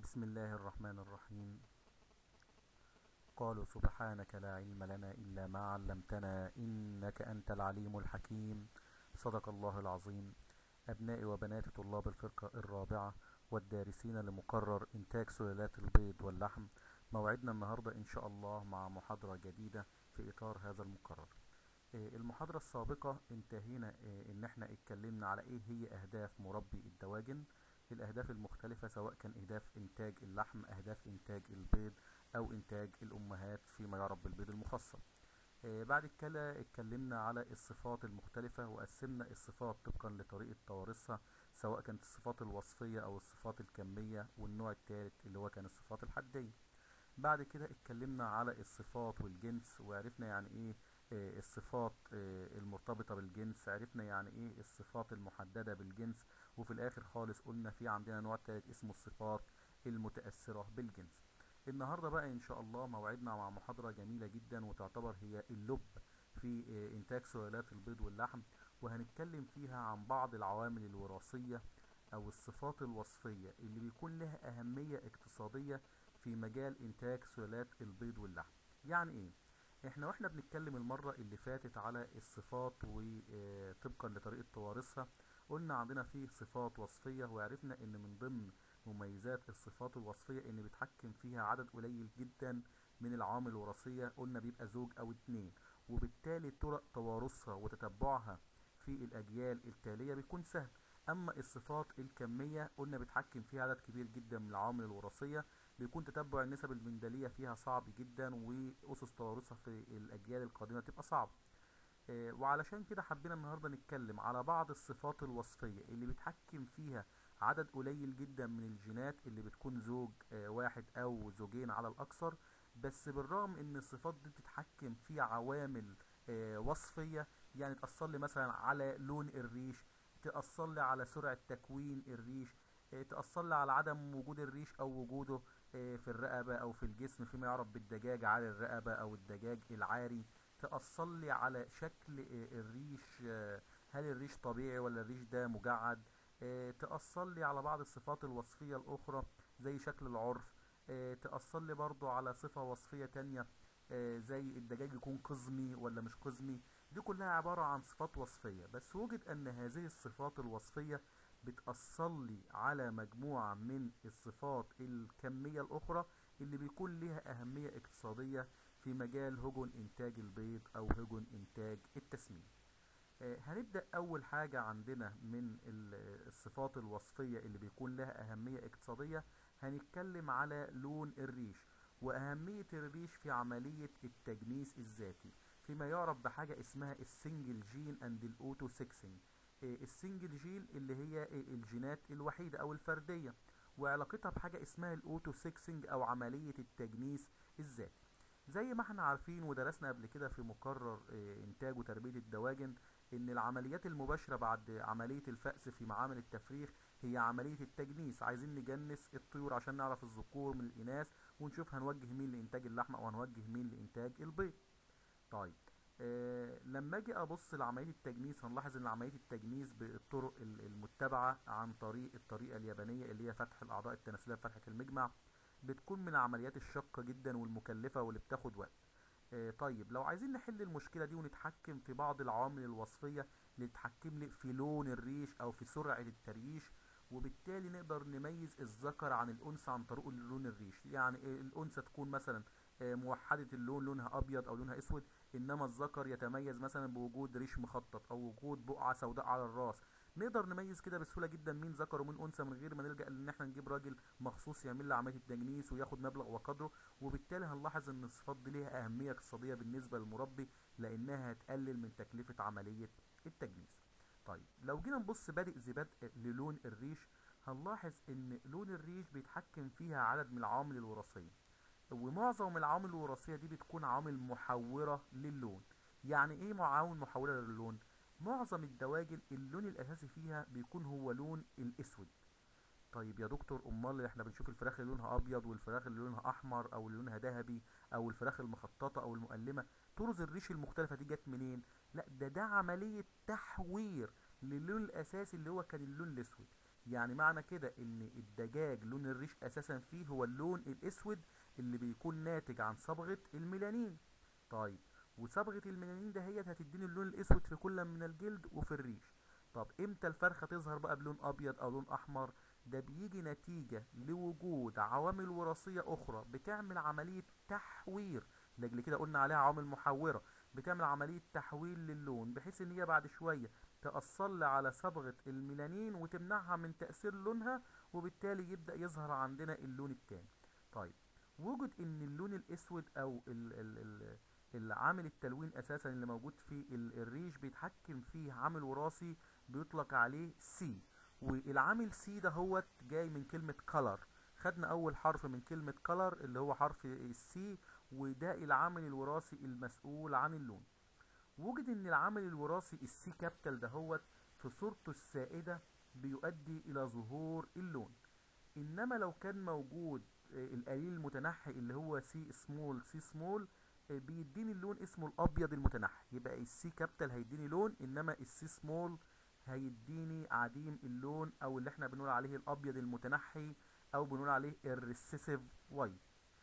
بسم الله الرحمن الرحيم قالوا سبحانك لا علم لنا إلا ما علمتنا إنك أنت العليم الحكيم صدق الله العظيم أبنائي وبنات طلاب الفرقة الرابعة والدارسين لمقرر إنتاج سلالات البيض واللحم موعدنا النهاردة إن شاء الله مع محاضرة جديدة في إطار هذا المقرر آه، المحاضرة السابقة انتهينا آه، إن احنا اتكلمنا على إيه هي أهداف مربي الدواجن الأهداف المختلفة سواء كان أهداف إنتاج اللحم أهداف إنتاج البيض أو إنتاج الأمهات فيما يعرف بالبيض المخصب آه، بعد كده اتكلمنا على الصفات المختلفة وقسمنا الصفات طبقا لطريقة توارثها سواء كانت الصفات الوصفية أو الصفات الكمية والنوع الثالث اللي هو كان الصفات الحدية بعد كده اتكلمنا على الصفات والجنس وعرفنا يعني ايه آه، الصفات آه، المرتبطة بالجنس عرفنا يعني ايه الصفات المحددة بالجنس وفي الاخر خالص قلنا في عندنا نوع تالت اسمه الصفات المتأثرة بالجنس النهاردة بقى ان شاء الله موعدنا مع محاضرة جميلة جدا وتعتبر هي اللب في آه، انتاج سلالات البيض واللحم وهنتكلم فيها عن بعض العوامل الوراثية او الصفات الوصفية اللي بيكون لها اهمية اقتصادية في مجال انتاج سلالات البيض واللحم يعني ايه احنا واحنا بنتكلم المرة اللي فاتت على الصفات وطبقا لطريقة توارثها قلنا عندنا فيه صفات وصفية وعرفنا ان من ضمن مميزات الصفات الوصفية ان بيتحكم فيها عدد قليل جدا من العوامل الوراثية قلنا بيبقى زوج او اتنين وبالتالي طرق توارثها وتتبعها في الاجيال التالية بيكون سهل اما الصفات الكمية قلنا بيتحكم فيها عدد كبير جدا من العوامل الوراثية بيكون تتبع النسب المندلية فيها صعب جدا وأسس توارثها في الأجيال القادمة تبقى صعب آه، وعلشان كده حبينا النهاردة نتكلم على بعض الصفات الوصفية اللي بيتحكم فيها عدد قليل جدا من الجينات اللي بتكون زوج آه، واحد أو زوجين على الأكثر بس بالرغم ان الصفات دي بتتحكم في عوامل آه، وصفية يعني تأثر لي مثلا على لون الريش تأثر لي على سرعة تكوين الريش آه، تأثر لي على عدم وجود الريش أو وجوده آه، في الرقبة أو في الجسم فيما يعرف بالدجاج عالي الرقبة أو الدجاج العاري تأثر لي على شكل آه، الريش آه، هل الريش طبيعي ولا الريش ده مجعد آه، تأثر لي على بعض الصفات الوصفية الأخرى زي شكل العرف آه، تأثر لي برضو على صفة وصفية تانية آه، زي الدجاج يكون قزمي ولا مش قزمي دي كلها عبارة عن صفات وصفية بس وجد أن هذه الصفات الوصفية بتأثر لي على مجموعة من الصفات الكمية الأخرى اللي بيكون لها أهمية اقتصادية في مجال هجن إنتاج البيض أو هجن إنتاج التسمين آه، هنبدأ أول حاجة عندنا من ال- الصفات الوصفية اللي بيكون لها أهمية اقتصادية هنتكلم على لون الريش وأهمية الريش في عملية التجنيس الذاتي فيما يعرف بحاجة اسمها السنجل جين اند الاوتو سيكسنج السنجل جين اللي هي آه، الجينات الوحيدة أو الفردية وعلاقتها بحاجة اسمها الاوتو سيكسنج أو عملية التجنيس الذاتي زي ما احنا عارفين ودرسنا قبل كده في مقرر آه، انتاج وتربية الدواجن ان العمليات المباشرة بعد عملية الفأس في معامل التفريخ هي عملية التجنيس عايزين نجنس الطيور عشان نعرف الذكور من الإناث ونشوف هنوجه مين لإنتاج اللحم أو هنوجه مين لإنتاج البيض طيب آه لما اجي ابص لعمليه التجنيس هنلاحظ ان عمليه التجنيس بالطرق ال- المتبعه عن طريق الطريقه اليابانيه اللي هي فتح الاعضاء التناسليه بفتحه المجمع بتكون من العمليات الشاقه جدا والمكلفه واللي بتاخد وقت آه طيب لو عايزين نحل المشكله دي ونتحكم في بعض العوامل الوصفيه اللي تتحكم لي في لون الريش او في سرعه التريش وبالتالي نقدر نميز الذكر عن الانثى عن طريق لون الريش يعني آه، الانثى تكون مثلا آه، موحده اللون لونها ابيض او لونها اسود انما الذكر يتميز مثلا بوجود ريش مخطط او وجود بقعه سوداء على الراس نقدر نميز كده بسهوله جدا مين ذكر ومين انثى من غير ما نلجا ان احنا نجيب راجل مخصوص يعمل لي عمليه التجنيس وياخد مبلغ وقدره وبالتالي هنلاحظ ان الصفات دي ليها اهميه اقتصاديه بالنسبه للمربي لانها هتقلل من تكلفه عمليه التجنيس طيب لو جينا نبص بادئ ذي بدء للون الريش هنلاحظ ان لون الريش بيتحكم فيها عدد من العوامل الوراثيه ومعظم العوامل الوراثية دي بتكون عوامل محورة للون يعني ايه عوامل محورة للون معظم الدواجن اللون الاساسي فيها بيكون هو لون الاسود طيب يا دكتور امال احنا بنشوف الفراخ اللي لونها ابيض والفراخ اللي لونها احمر او اللي لونها ذهبي او الفراخ المخططه او المؤلمه طرز الريش المختلفه دي جت منين لا ده ده عمليه تحوير للون الاساسي اللي هو كان اللون الاسود يعني معنى كده ان الدجاج لون الريش اساسا فيه هو اللون الاسود اللي بيكون ناتج عن صبغة الميلانين طيب وصبغة الميلانين ده هي هتديني اللون الاسود في كل من الجلد وفي الريش طب امتى الفرخة تظهر بقى بلون ابيض او لون احمر ده بيجي نتيجة لوجود عوامل وراثية اخرى بتعمل عملية تحوير لاجل كده قلنا عليها عوامل محورة بتعمل عملية تحويل للون بحيث ان هي بعد شوية تأثر لي على صبغة الميلانين وتمنعها من تأثير لونها وبالتالي يبدأ يظهر عندنا اللون التاني طيب وجد ان اللون الاسود او ال ال ال العامل التلوين اساسا اللي موجود في الريش بيتحكم فيه عامل وراثي بيطلق عليه سي والعامل سي ده هو جاي من كلمة color خدنا اول حرف من كلمة color اللي هو حرف السي وده العامل الوراثي المسؤول عن اللون وجد ان العامل الوراثي السي كابيتال ده هو في صورته السائدة بيؤدي الى ظهور اللون انما لو كان موجود القليل المتنحي اللي هو سي سمول سي سمول بيديني اللون اسمه الابيض المتنحي يبقى السي كابيتال هيديني لون انما السي سمول هيديني عديم اللون او اللي احنا بنقول عليه الابيض المتنحي او بنقول عليه الريسيسيف وايت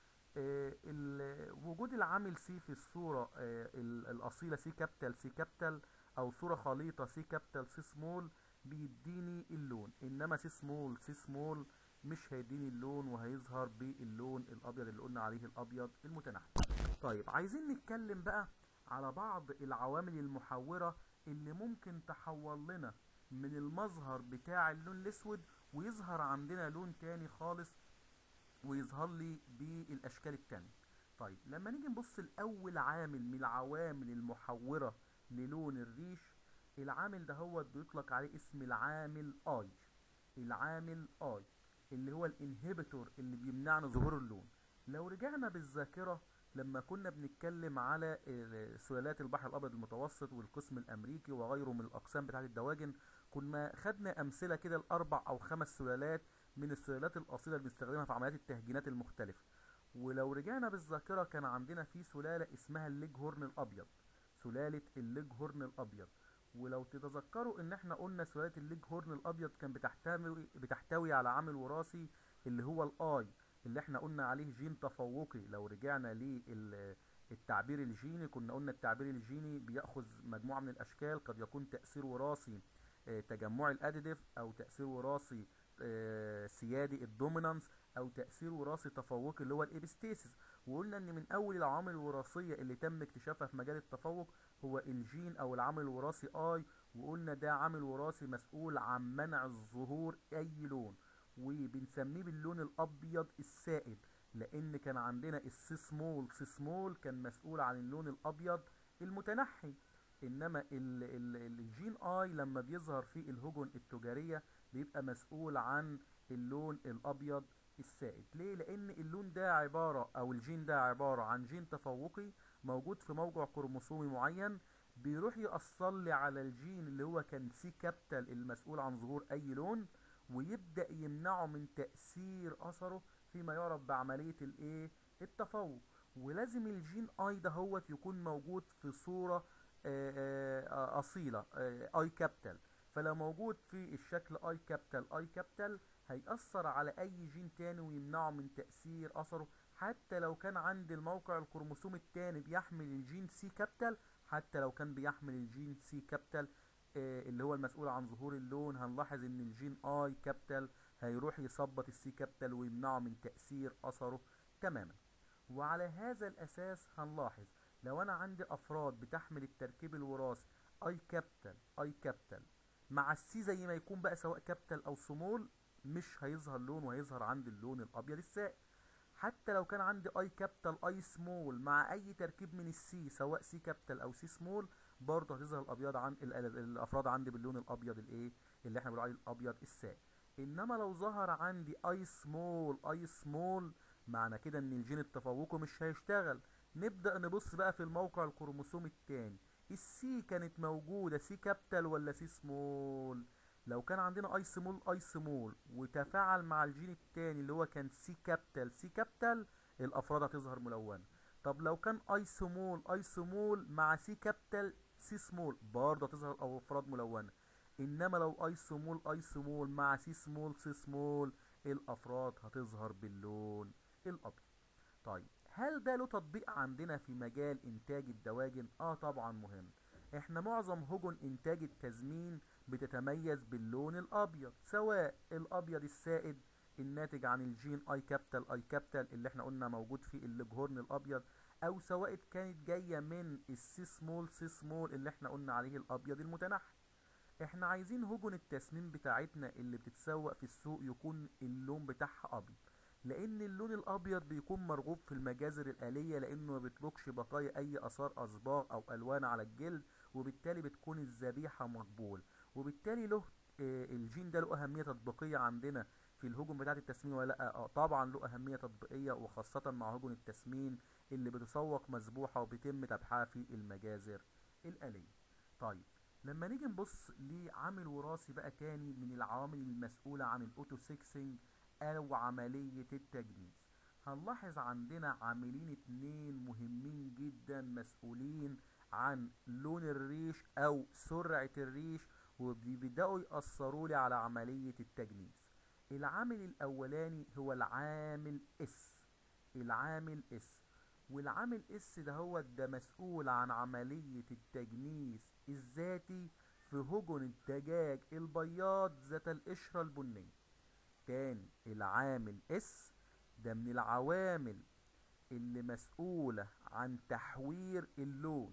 وجود العامل سي في الصورة الاصيلة سي كابيتال سي كابيتال او صورة خليطة سي كابيتال سي سمول بيديني اللون انما سي سمول سي سمول مش هيديني اللون وهيظهر باللون الابيض اللي قلنا عليه الابيض المتنحي طيب عايزين نتكلم بقى على بعض العوامل المحورة اللي ممكن تحول لنا من المظهر بتاع اللون الاسود ويظهر عندنا لون تاني خالص ويظهر لي بالاشكال التانية طيب لما نيجي نبص لاول عامل من العوامل المحورة للون الريش العامل ده هو بيطلق عليه اسم العامل اي العامل اي اللي هو الانهبيتور اللي بيمنعنا ظهور اللون لو رجعنا بالذاكرة لما كنا بنتكلم على سلالات البحر الابيض المتوسط والقسم الامريكي وغيره من الاقسام بتاعه الدواجن كنا خدنا امثله كده لاربع او خمس سلالات من السلالات الاصيله اللي بنستخدمها في عمليات التهجينات المختلفه ولو رجعنا بالذاكره كان عندنا في سلاله اسمها الليج هورن الابيض سلاله الليج هورن الابيض ولو تتذكروا ان احنا قلنا سلاله الليج هورن الابيض كان بتحتوي بتحتوي على عامل وراثي اللي هو الاي اللي احنا قلنا عليه جين تفوقي لو رجعنا للتعبير الجيني كنا قلنا التعبير الجيني بيأخذ مجموعة من الأشكال قد يكون تأثير وراثي تجمع الأديتيف أو تأثير وراثي سيادي الدومينانس أو تأثير وراثي تفوقي اللي هو الإبستيسيس وقلنا إن من أول العوامل الوراثية اللي تم اكتشافها في مجال التفوق هو الجين أو العامل الوراثي آي وقلنا ده عامل وراثي مسؤول عن منع الظهور أي لون وبنسميه باللون الابيض السائد لان كان عندنا السي سمول سي سمول كان مسؤول عن اللون الابيض المتنحي انما ال ال الجين اي لما بيظهر في الهجن التجارية بيبقى مسؤول عن اللون الابيض السائد ليه لان اللون ده عبارة او الجين ده عبارة عن جين تفوقي موجود في موقع كروموسومي معين بيروح يأثر لي على الجين اللي هو كان سي كابيتال المسؤول عن ظهور اي لون ويبدأ يمنعه من تأثير أثره فيما يعرف بعملية الايه التفوق ولازم الجين اي ده هو يكون موجود في صورة أصيلة اي كابيتال فلو موجود في الشكل اي كابيتال اي كابيتال هيأثر على اي جين تاني ويمنعه من تأثير اثره حتى لو كان عند الموقع الكروموسوم التاني بيحمل الجين سي كابيتال حتى لو كان بيحمل الجين سي كابيتال اللي هو المسؤول عن ظهور اللون هنلاحظ ان الجين اي كابيتال هيروح يثبط السي كابيتال ويمنعه من تأثير اثره تماما وعلى هذا الاساس هنلاحظ لو انا عندي افراد بتحمل التركيب الوراثي اي كابيتال اي كابيتال مع السي زي ما يكون بقى سواء كابيتال او سمول مش هيظهر لون وهيظهر عندي اللون الابيض السائل حتى لو كان عندي اي كابيتال اي سمول مع اي تركيب من السي سواء سي كابيتال او سي سمول برضه هتظهر الابيض عن الافراد عندي باللون الابيض الايه اللي احنا بنقول عليه الابيض السائل انما لو ظهر عندي اي سمول اي سمول معنى كده ان الجين التفوقي مش هيشتغل نبدا نبص بقى في الموقع الكروموسومي التاني السي كانت موجوده سي كابيتال ولا سي سمول لو كان عندنا اي سمول اي سمول وتفاعل مع الجين التاني اللي هو كان سي كابيتال سي كابيتال الافراد هتظهر ملونه طب لو كان اي سمول اي سمول مع سي كابيتال سي سمول برضه هتظهر افراد ملونه انما لو اي سمول اي سمول مع سي سمول سي سمول الافراد هتظهر باللون الابيض طيب هل ده له تطبيق عندنا في مجال انتاج الدواجن اه طبعا مهم احنا معظم هجن انتاج التزمين بتتميز باللون الابيض سواء الابيض السائد الناتج عن الجين اي كابيتال اي كابيتال اللي احنا قلنا موجود في الجهورن الابيض او سواء كانت جايه من السي سمول سي سمول اللي احنا قلنا عليه الابيض المتنحي احنا عايزين هجن التسمين بتاعتنا اللي بتتسوق في السوق يكون اللون بتاعها ابيض لان اللون الابيض بيكون مرغوب في المجازر الاليه لانه ما بيتركش بقايا اي اثار اصباغ او الوان على الجلد وبالتالي بتكون الذبيحه مقبول وبالتالي له آه، الجين ده له اهميه تطبيقيه عندنا في الهجن بتاعه التسمين ولا لا اه طبعا له اهميه تطبيقيه وخاصه مع هجن التسمين اللي بتسوق مذبوحه وبيتم ذبحها في المجازر الاليه طيب لما نيجي نبص لعامل وراثي بقى تاني من العوامل المسؤولة عن الاوتو سيكسنج او عملية التجنيس هنلاحظ عندنا عاملين اتنين مهمين جدا مسؤولين عن لون الريش او سرعة الريش وبيبدأوا يأثروا لي على عملية التجنيس العامل الاولاني هو العامل اس العامل اس والعامل اس ده هو ده مسؤول عن عملية التجنيس الذاتي في هجن الدجاج البياض ذات القشرة البنية تاني العامل اس ده من العوامل اللي مسؤولة عن تحوير اللون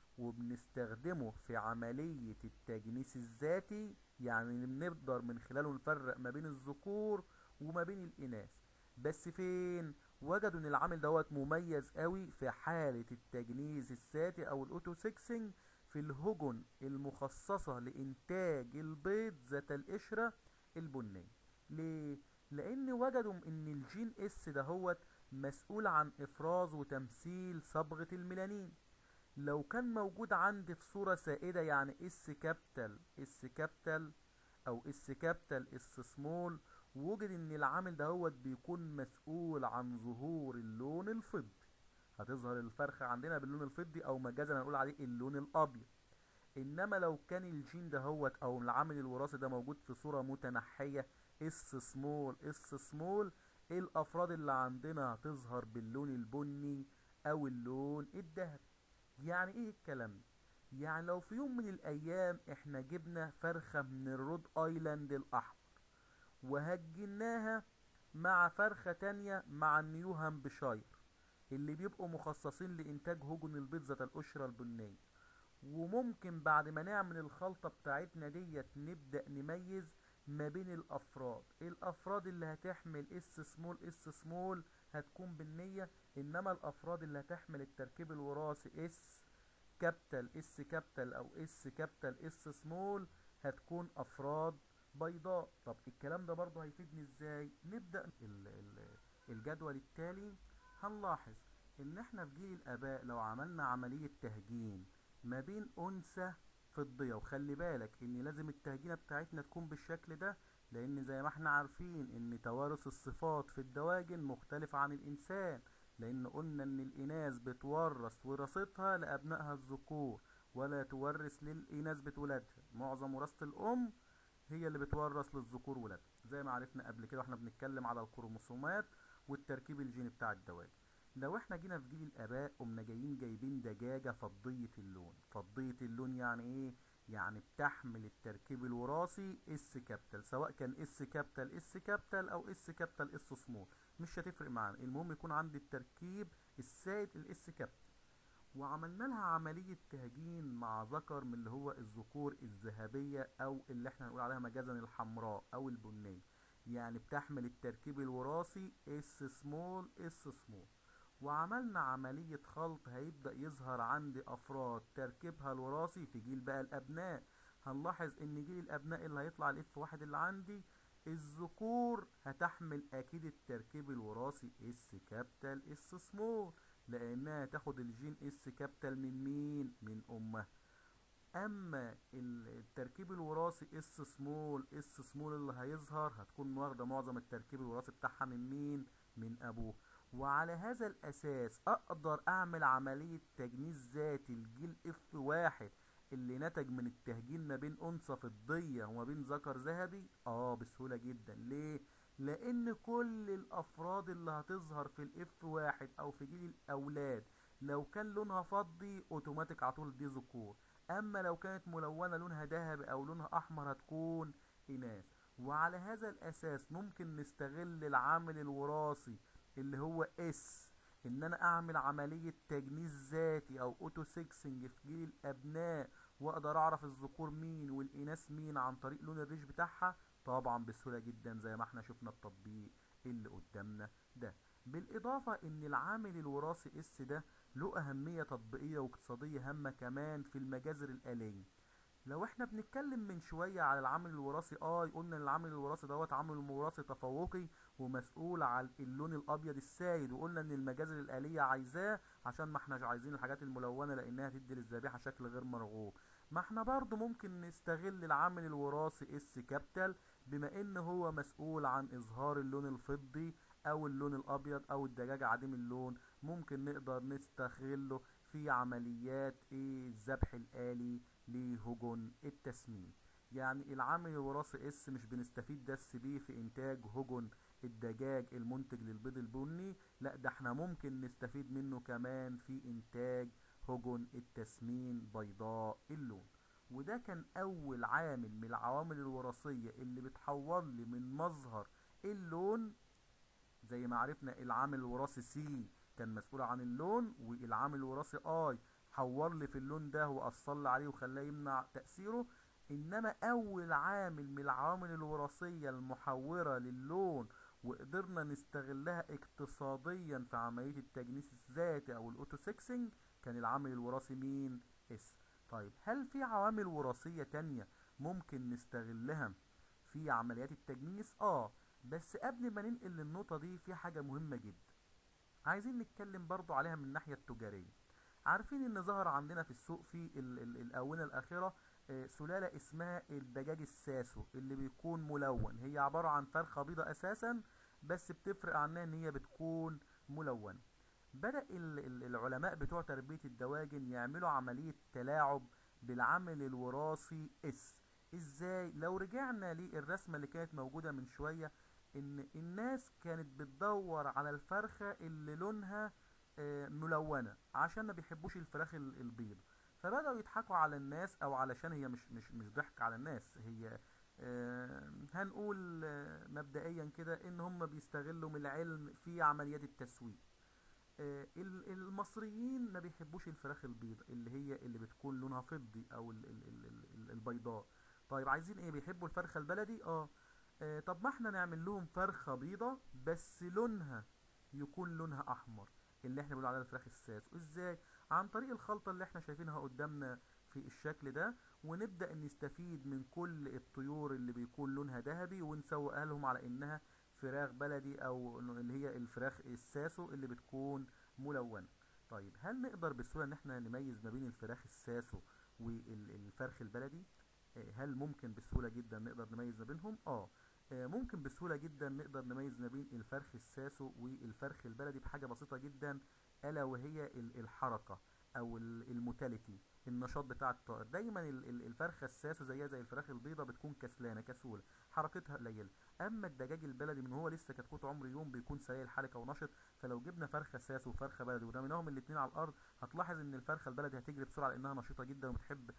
وبنستخدمه في عملية التجنيس الذاتي يعني بنقدر من خلاله نفرق ما بين الذكور وما بين الإناث بس فين وجدوا ان العامل دوت مميز قوي في حالة التجنيس الذاتي او الاوتو سيكسنج في الهجن المخصصة لإنتاج البيض ذات القشرة البنية ليه؟ لأن وجدوا إن الجين اس دهوت مسؤول عن إفراز وتمثيل صبغة الميلانين لو كان موجود عندي في صورة سائدة يعني اس كابيتال اس كابيتال أو اس كابيتال اس سمول وجد إن العامل دهوت بيكون مسؤول عن ظهور اللون الفضي هتظهر الفرخة عندنا باللون الفضي او مجازا هنقول عليه اللون الابيض انما لو كان الجين دهوت او العامل الوراثي ده موجود في صورة متنحية اس سمول اس سمول الافراد اللي عندنا هتظهر باللون البني او اللون الذهبي يعني ايه الكلام ده يعني لو في يوم من الايام احنا جبنا فرخة من الرود ايلاند الاحمر وهجناها مع فرخة تانية مع النيو هامبشاير اللي بيبقوا مخصصين لإنتاج هجن البيض ذات القشرة البنية وممكن بعد ما نعمل الخلطة بتاعتنا ديت نبدأ نميز ما بين الأفراد الأفراد اللي هتحمل اس سمول اس سمول هتكون بالنية إنما الأفراد اللي هتحمل التركيب الوراثي اس كابيتال اس كابيتال أو اس كابيتال اس سمول هتكون أفراد بيضاء طب الكلام ده برضه هيفيدني ازاي نبدأ ال- ال- الجدول التالي هنلاحظ ان احنا في جيل الاباء لو عملنا عملية تهجين ما بين انثى فضية وخلي بالك ان لازم التهجينة بتاعتنا تكون بالشكل ده لان زي ما احنا عارفين ان توارث الصفات في الدواجن مختلف عن الانسان لان قلنا ان الاناث بتورث وراثتها لابنائها الذكور ولا تورث للاناث بتولادها معظم وراثة الام هي اللي بتورث للذكور ولادها زي ما عرفنا قبل كده واحنا بنتكلم على الكروموسومات والتركيب الجيني بتاع الدواجن لو احنا جينا في جيل الاباء قمنا جايين جايبين دجاجة فضية اللون فضية اللون يعني ايه يعني بتحمل التركيب الوراثي اس كابيتال سواء كان اس كابيتال اس كابيتال او اس كابيتال اس سمول مش هتفرق معانا المهم يكون عندي التركيب السائد الاس كابيتال وعملنا لها عملية تهجين مع ذكر من اللي هو الذكور الذهبية او اللي احنا هنقول عليها مجازا الحمراء او البنية يعني بتحمل التركيب الوراثي اس سمول اس سمول وعملنا عملية خلط هيبدأ يظهر عندي أفراد تركيبها الوراثي في جيل بقى الأبناء هنلاحظ إن جيل الأبناء اللي هيطلع الاف واحد اللي عندي الذكور هتحمل أكيد التركيب الوراثي اس كابيتال اس سمول لأنها تاخد الجين اس كابيتال من مين؟ من أمها اما التركيب الوراثي اس سمول اس سمول اللي هيظهر هتكون واخده معظم التركيب الوراثي بتاعها من مين من ابوه وعلى هذا الاساس اقدر اعمل عمليه تجنيس ذاتي الجيل اف واحد اللي نتج من التهجين ما بين أنثى فضية وما بين ذكر ذهبي اه بسهولة جدا ليه لان كل الافراد اللي هتظهر في الاف واحد او في جيل الاولاد لو كان لونها فضي اوتوماتيك على طول دي ذكور اما لو كانت ملونة لونها ذهبي او لونها احمر هتكون اناث وعلى هذا الاساس ممكن نستغل العامل الوراثي اللي هو اس ان انا اعمل عملية تجنيس ذاتي او اوتو سيكسنج في جيل الابناء واقدر اعرف الذكور مين والاناث مين عن طريق لون الريش بتاعها طبعا بسهولة جدا زي ما احنا شفنا التطبيق اللي قدامنا ده بالاضافة ان العامل الوراثي اس ده له اهمية تطبيقية واقتصادية هامة كمان في المجازر الآلية لو احنا بنتكلم من شوية على العامل الوراثي اه قلنا ان العامل الوراثي دوت عامل وراثي تفوقي ومسؤول عن اللون الابيض السائد وقلنا ان المجازر الآلية عايزاه عشان ما احناش عايزين الحاجات الملونة لانها تدي للذبيحة شكل غير مرغوب ما احنا برضو ممكن نستغل العامل الوراثي اس كابيتال بما ان هو مسؤول عن اظهار اللون الفضي او اللون الابيض او الدجاج عديم اللون ممكن نقدر نستغله في عمليات ايه الذبح الالي لهجن التسمين يعني العامل الوراثي اس مش بنستفيد بس بيه في انتاج هجن الدجاج المنتج للبيض البني لا ده احنا ممكن نستفيد منه كمان في انتاج هجن التسمين بيضاء اللون وده كان اول عامل من العوامل الوراثية اللي بتحول لي من مظهر اللون زي ما عرفنا العامل الوراثي سي كان مسؤول عن اللون والعامل الوراثي اي حور لي في اللون ده واثر لي عليه وخلاه يمنع تاثيره انما اول عامل من العوامل الوراثيه المحوره للون وقدرنا نستغلها اقتصاديا في عمليه التجنيس الذاتي او الاوتو سيكسنج كان العامل الوراثي مين اس طيب هل في عوامل وراثيه تانية ممكن نستغلها في عمليات التجنيس اه بس قبل ما ننقل للنقطه دي في حاجه مهمه جدا عايزين نتكلم برضو عليها من الناحيه التجاريه عارفين ان ظهر عندنا في السوق في ال ال الاونه الاخره آه، سلاله اسمها الدجاج الساسو اللي بيكون ملون هي عباره عن فرخه بيضه اساسا بس بتفرق عنها ان هي بتكون ملونه بدأ ال- ال- العلماء بتوع تربية الدواجن يعملوا عملية تلاعب بالعامل الوراثي اس ازاي لو رجعنا للرسمة اللي كانت موجودة من شوية ان الناس كانت بتدور على الفرخة اللي لونها آه، ملونة عشان ما بيحبوش الفراخ ال- البيض فبدأوا يضحكوا على الناس او علشان هي مش مش مش ضحك على الناس هي آه، هنقول آه، مبدئيا كده ان هم بيستغلوا من العلم في عمليات التسويق آه، ال- المصريين ما بيحبوش الفراخ البيض اللي هي اللي بتكون لونها فضي او ال- ال- ال- ال- ال- البيضاء طيب عايزين ايه بيحبوا الفرخة البلدي اه آه، طب ما احنا نعمل لهم فرخة بيضة بس لونها يكون لونها احمر اللي احنا بنقول عليها الفراخ الساس ازاي عن طريق الخلطة اللي احنا شايفينها قدامنا في الشكل ده ونبدأ نستفيد من كل الطيور اللي بيكون لونها ذهبي ونسوقها لهم على انها فراخ بلدي او اللي هي الفراخ الساسو اللي بتكون ملونة طيب هل نقدر بسهولة ان احنا نميز ما بين الفراخ الساسو والفرخ البلدي آه، هل ممكن بسهولة جدا نقدر نميز ما بينهم اه آه، ممكن بسهولة جدا نقدر نميز ما بين الفرخ الساسو والفرخ البلدي بحاجة بسيطة جدا ألا وهي ال- الحركة أو ال- الموتاليتي النشاط بتاع الطائر دايما ال- ال- الفرخة الساسو زيها زي الفراخ البيضة بتكون كسلانة كسولة حركتها قليلة أما الدجاج البلدي من هو لسه كتكوت عمر يوم بيكون سريع الحركة ونشط فلو جبنا فرخة ساسو وفرخة بلدي ورميناهم الاتنين على الأرض هتلاحظ إن الفرخة البلدي هتجري بسرعة لأنها نشيطة جدا وبتحب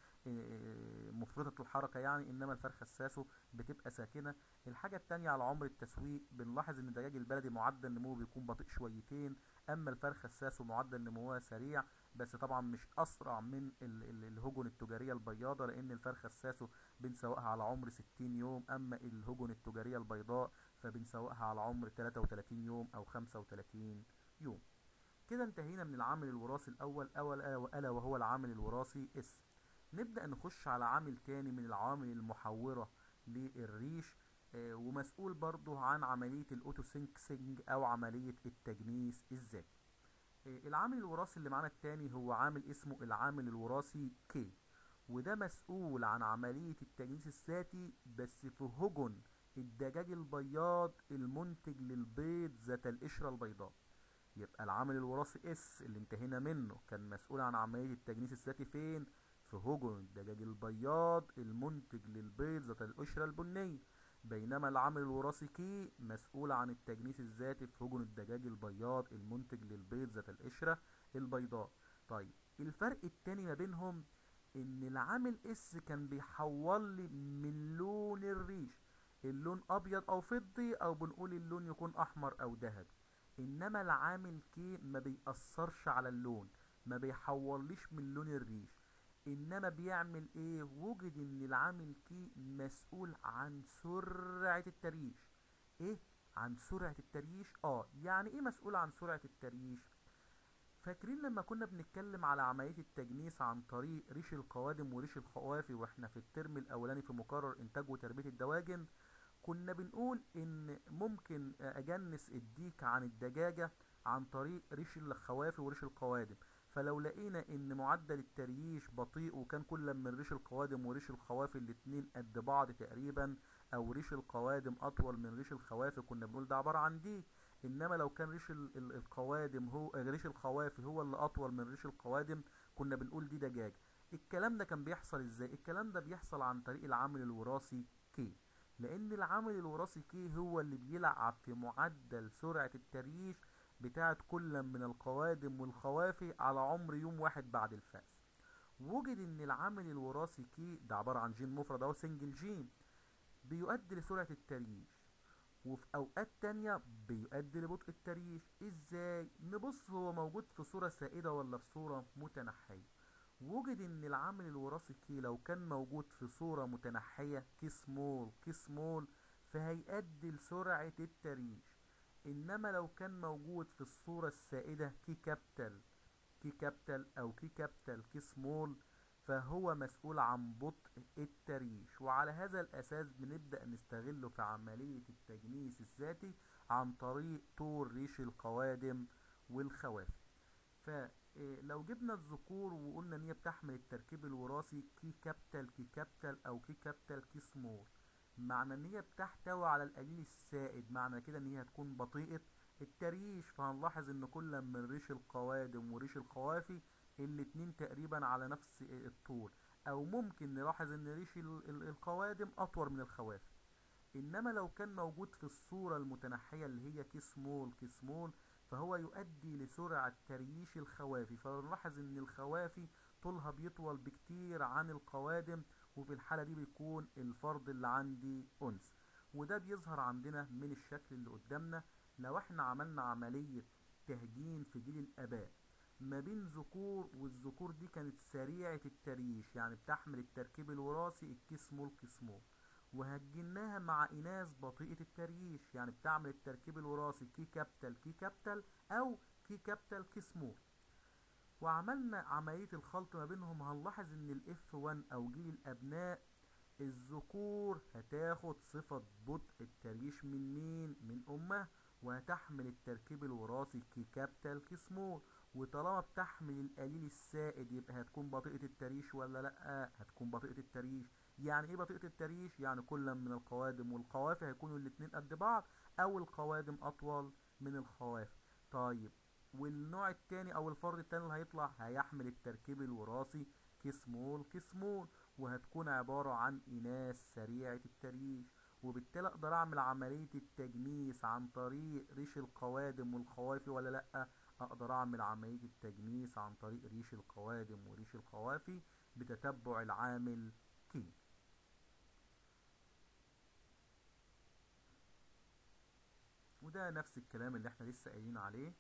آه، مفرطة الحركة يعني إنما الفرخة الساسو بتبقى ساكنة الحاجة التانية على عمر التسويق بنلاحظ ان الدجاج البلدي معدل نموه بيكون بطيء شويتين اما الفرخة الساسو معدل نموها سريع بس طبعا مش اسرع من ال- ال- الهجن التجارية البياضة لان الفرخة الساسو بنسوقها على عمر 60 يوم اما الهجن التجارية البيضاء فبنسوقها على عمر 33 يوم او 35 يوم كده انتهينا من العامل الوراثي الاول اول الا وهو العامل الوراثي اس نبدأ نخش على عامل تاني من العوامل المحورة للريش آه، ومسؤول برضه عن عملية الاوتوسينكسنج او عملية التجنيس الذاتي آه، العامل الوراثي اللي معانا التاني هو عامل اسمه العامل الوراثي كي وده مسؤول عن عملية التجنيس الذاتي بس في هجن الدجاج البياض المنتج للبيض ذات القشرة البيضاء يبقى العامل الوراثي اس اللي انتهينا منه كان مسؤول عن عملية التجنيس الذاتي فين في هجن الدجاج البياض المنتج للبيض ذات القشرة البنية بينما العامل الوراثي كي مسؤول عن التجنيس الذاتي في هجن الدجاج البياض المنتج للبيض ذات القشرة البيضاء طيب الفرق التاني ما بينهم ان العامل اس كان بيحول لي من لون الريش اللون ابيض او فضي او بنقول اللون يكون احمر او ذهبي انما العامل كي ما بيأثرش على اللون ما بيحوليش من لون الريش انما بيعمل ايه وجد ان العامل كي مسؤول عن سرعة التريش ايه عن سرعة التريش اه يعني ايه مسؤول عن سرعة التريش فاكرين لما كنا بنتكلم على عملية التجنيس عن طريق ريش القوادم وريش الخوافي واحنا في الترم الاولاني في مقرر انتاج وتربية الدواجن كنا بنقول ان ممكن اجنس الديك عن الدجاجة عن طريق ريش الخوافي وريش القوادم فلو لقينا ان معدل الترييش بطيء وكان كل من ريش القوادم وريش الخوافي الاتنين قد بعض تقريبا او ريش القوادم اطول من ريش الخوافي كنا بنقول ده عبارة عن ديك انما لو كان ريش القوادم هو ريش الخوافي هو اللي اطول من ريش القوادم كنا بنقول دي دجاج الكلام ده كان بيحصل ازاي الكلام ده بيحصل عن طريق العامل الوراثي كي لان العامل الوراثي كي هو اللي بيلعب في معدل سرعة الترييش بتاعت كل من القوادم والخوافي على عمر يوم واحد بعد الفأس وجد ان العامل الوراثي كي ده عبارة عن جين مفرد او سنجل جين بيؤدي لسرعة الترييش وفي اوقات تانية بيؤدي لبطء الترييش ازاي نبص هو موجود في صورة سائدة ولا في صورة متنحية وجد ان العامل الوراثي كي لو كان موجود في صورة متنحية كي سمول كي سمول فهيؤدي لسرعة الترييش انما لو كان موجود في الصورة السائدة كي كابيتال كي كابيتال او كي كابيتال كي سمول فهو مسؤول عن بطء التريش وعلى هذا الأساس بنبدأ نستغله في عملية التجنيس الذاتي عن طريق طول ريش القوادم والخوافي فلو جبنا الذكور وقلنا ان هي بتحمل التركيب الوراثي كي كابيتال كي كابيتال او كي كابيتال كي سمول معنى ان هي بتحتوي على القليل السائد معنى كده ان هي هتكون بطيئة التريش فهنلاحظ ان كل من ريش القوادم وريش الخوافي الاتنين تقريبا على نفس الطول او ممكن نلاحظ ان ريش القوادم اطول من الخوافي انما لو كان موجود في الصورة المتنحية اللي هي كي سمول كي سمول فهو يؤدي لسرعة ترييش الخوافي فنلاحظ ان الخوافي طولها بيطول بكتير عن القوادم وفي الحالة دي بيكون الفرد اللي عندي أنثى وده بيظهر عندنا من الشكل اللي قدامنا لو احنا عملنا عملية تهجين في جيل الآباء ما بين ذكور والذكور دي كانت سريعة التريش يعني بتحمل التركيب الوراثي الكسمو الكسمو وهجناها مع إناث بطيئة التريش يعني بتعمل التركيب الوراثي كي كابيتال كي كابيتال أو كي كابيتال كي سمول وعملنا عملية الخلط ما بينهم هنلاحظ ان الاف 1 او جيل الابناء الذكور هتاخد صفة بطء التريش من مين من امها وهتحمل التركيب الوراثي كي كابيتال كي سمول وطالما بتحمل القليل السائد يبقى هتكون بطيئة التريش ولا لا هتكون بطيئة التريش يعني ايه بطيئة التريش يعني كل من القوادم والقوافي هيكونوا الاتنين قد بعض او القوادم اطول من الخوافي طيب والنوع التاني او الفرد التاني اللي هيطلع هيحمل التركيب الوراثي كسمول كسمول وهتكون عبارة عن إناث سريعة التريش وبالتالي اقدر اعمل عملية التجنيس عن طريق ريش القوادم والخوافي ولا لأ اقدر اعمل عملية التجنيس عن طريق ريش القوادم وريش الخوافي بتتبع العامل كي وده نفس الكلام اللي احنا لسه قايلين عليه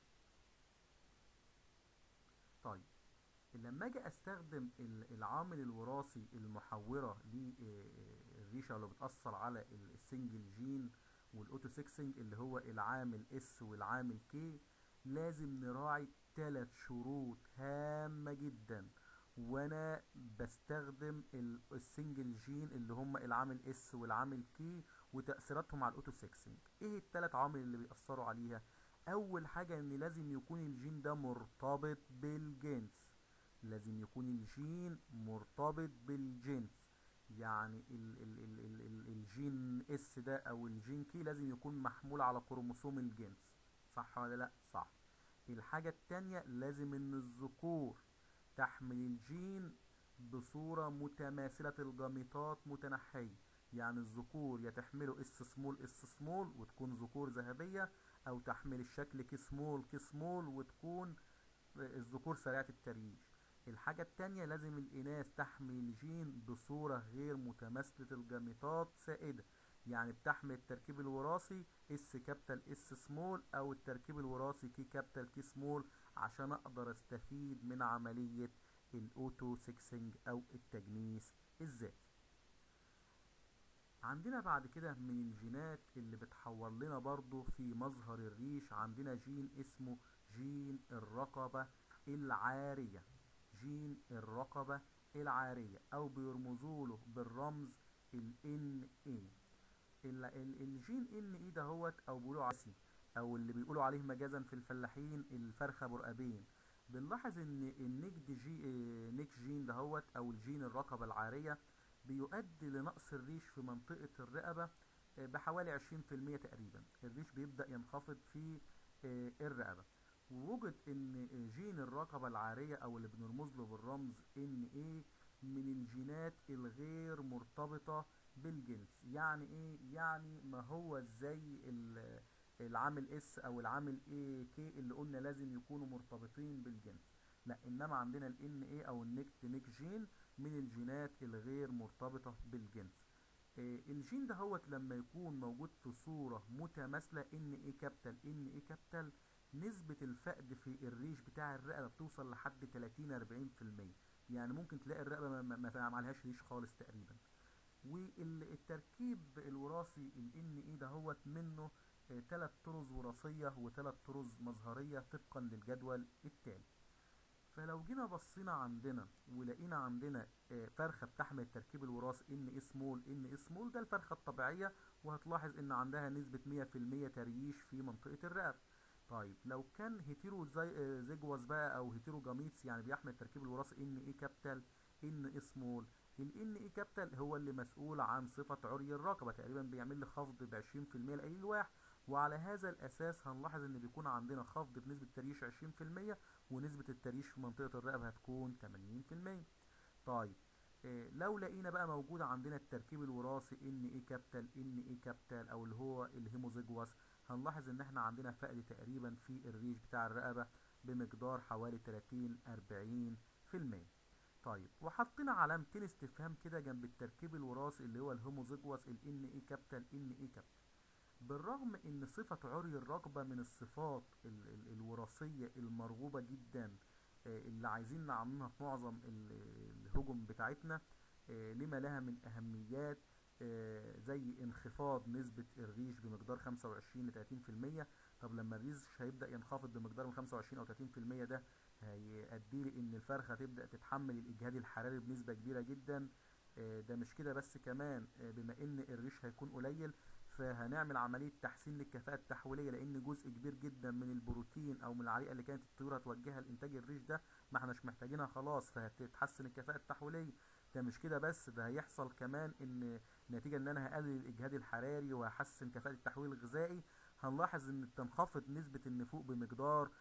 طيب لما اجي استخدم العامل الوراثي المحورة للريشة اللي بتأثر على السنجل جين والاوتو سيكسنج اللي هو العامل اس والعامل كي لازم نراعي ثلاث شروط هامة جدا وانا بستخدم السنجل جين اللي هم العامل اس والعامل كي وتأثيراتهم على الاوتو سيكسنج ايه الثلاث عوامل اللي بيأثروا عليها اول حاجة ان لازم يكون الجين ده مرتبط بالجنس لازم يكون الجين مرتبط بالجنس يعني ال ال ال ال ال الجين اس ده او الجين كي لازم يكون محمول على كروموسوم الجنس صح ولا لا صح الحاجة التانية لازم ان الذكور تحمل الجين بصورة متماثلة الجميطات متنحية يعني الذكور يا تحمله اس سمول اس سمول وتكون ذكور ذهبية او تحمل الشكل كي سمول كي سمول وتكون الذكور سريعة التريج الحاجة التانية لازم الإناث تحمل جين بصورة غير متماثلة الجميطات سائدة يعني بتحمل التركيب الوراثي اس كابيتال اس سمول او التركيب الوراثي كي كابيتال كي سمول عشان اقدر استفيد من عملية الاوتو سكسنج او التجنيس الذاتي عندنا بعد كده من الجينات اللي بتحور لنا برضو في مظهر الريش عندنا جين اسمه جين الرقبة العارية جين الرقبة العارية او بيرمزوا له بالرمز ال NA ال- ال- الجين ان اي دهوت او بيقولوا عسي او اللي بيقولوا عليه مجازا في الفلاحين الفرخه برقبين بنلاحظ ان النجد جي آه، نيك جين دهوت او الجين الرقبه العاريه بيؤدي لنقص الريش في منطقه الرقبه آه، بحوالي 20% تقريبا الريش بيبدا ينخفض في آه، الرقبه ووجد ان آه، جين الرقبه العاريه او اللي بنرمز له بالرمز ان ايه من الجينات الغير مرتبطه بالجنس يعني ايه يعني ما هو زي ال- العامل اس او العامل اي كي اللي قلنا لازم يكونوا مرتبطين بالجنس لا انما عندنا ال ان اي او النكت نيك جين من الجينات الغير مرتبطة بالجنس إيه الجين ده هوت لما يكون موجود في صورة متماثلة ان اي كابيتال ان اي كابيتال نسبة الفقد في الريش بتاع الرقبة بتوصل لحد 30 40% يعني ممكن تلاقي الرقبة ما, ما, ما عملهاش ريش خالص تقريبا والتركيب الوراثي ال ان اي ده هوت منه ثلاث طرز وراثية وثلاث طرز مظهرية طبقا للجدول التالي فلو جينا بصينا عندنا ولقينا عندنا آه، فرخة بتحمل التركيب الوراثي ان اي سمول ان اي سمول ده الفرخة الطبيعية وهتلاحظ ان عندها نسبة 100% تريش في منطقة الرقبة طيب لو كان هيتيرو زي آه، زيجواز بقى او هيتيرو جاميتس يعني بيحمل التركيب الوراثي ان اي كابيتال ان اي سمول الان اي كابيتال هو اللي مسؤول عن صفة عري الرقبة تقريبا بيعمل لي خفض ب 20% لأي الواح وعلى هذا الأساس هنلاحظ إن بيكون عندنا خفض في نسبة التريش 20% ونسبة التريش في منطقة الرقبة هتكون 80% طيب إيه لو لقينا بقى موجود عندنا التركيب الوراثي ان اي كابيتال ان اي كابيتال او اللي هو الهيموزيجواس هنلاحظ ان احنا عندنا فقد تقريبا في الريش بتاع الرقبة بمقدار حوالي 30 40% طيب وحطينا علامتين استفهام كده جنب التركيب الوراثي اللي هو الهوموزيجواس ال ان اي كابيتال ان اي كابيتال بالرغم ان صفة عري الرقبة من الصفات ال- ال- الوراثية المرغوبة جدا آه، اللي عايزين نعممها في معظم ال- الهجم بتاعتنا آه، لما لها من اهميات آه، زي انخفاض نسبة الريش بمقدار 25 ل 30% طب لما الريش هيبدأ ينخفض بمقدار من 25 او 30% ده هيؤدي لي ان الفرخة تبدأ تتحمل الاجهاد الحراري بنسبة كبيرة جدا آه، ده مش كده بس كمان آه، بما ان الريش هيكون قليل فهنعمل عملية تحسين للكفاءة التحويلية لأن جزء كبير جدا من البروتين أو من العريقة اللي كانت الطيور هتوجهها لإنتاج الريش ده ما احناش محتاجينها خلاص فهتتحسن الكفاءة التحويلية ده مش كده بس ده هيحصل كمان إن نتيجة إن أنا هقلل الإجهاد الحراري وهحسن كفاءة التحويل الغذائي هنلاحظ إن تنخفض نسبة النفوق بمقدار